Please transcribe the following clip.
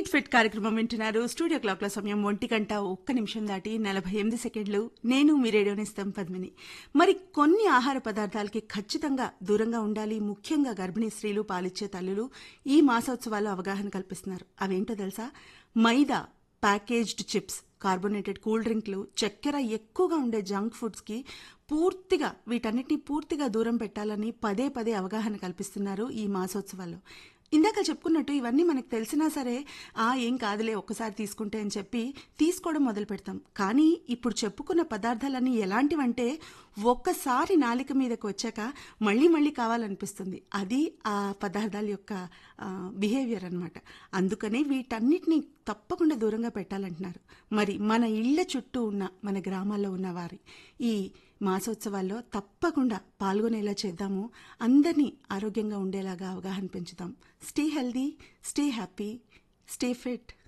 eat fit కార్యక్రమం వింటున్నారు studio క్లాక్ల సమయం ఒంటి గంట ఒక్క నిమిషం దాటి నలభై ఎనిమిది సెకండ్లు నేను మీ రేడియోనిస్తాం పద్మిని మరి కొన్ని ఆహార పదార్థాలకి ఖచ్చితంగా దూరంగా ఉండాలి ముఖ్యంగా గర్భిణీ స్త్రీలు పాలిచ్చే తల్లులు ఈ మాసోత్సవాల్లో అవగాహన కల్పిస్తున్నారు అవేంటో తెలుసా maida packaged chips carbonated cool డ్రింక్లు చక్కెర ఎక్కువగా ఉండే జంక్ ఫుడ్స్కి పూర్తిగా వీటన్నిటిని పూర్తిగా దూరం పెట్టాలని పదే పదే అవగాహన కల్పిస్తున్నారు ఈ మాసోత్సవాల్లో ఇందాక చెప్పుకున్నట్టు ఇవన్నీ మనకు తెలిసినా సరే ఆ ఏం కాదులే ఒక్కసారి తీసుకుంటే అని చెప్పి తీసుకోవడం మొదలు పెడతాం కానీ ఇప్పుడు చెప్పుకున్న పదార్థాలన్నీ ఎలాంటివంటే ఒక్కసారి నాలిక మీదకి వచ్చాక మళ్ళీ మళ్ళీ కావాలనిపిస్తుంది అది ఆ పదార్థాల యొక్క బిహేవియర్ అన్నమాట అందుకనే వీటన్నిటిని తప్పకుండా దూరంగా పెట్టాలంటున్నారు మరి మన ఇళ్ల చుట్టూ ఉన్న మన గ్రామాల్లో ఉన్న వారి ఈ మాసోత్సవాల్లో తప్పకుండా పాల్గొనేలా చేద్దాము అందరినీ ఆరోగ్యంగా ఉండేలాగా అవగాహన పెంచుదాం stay healthy stay happy stay fit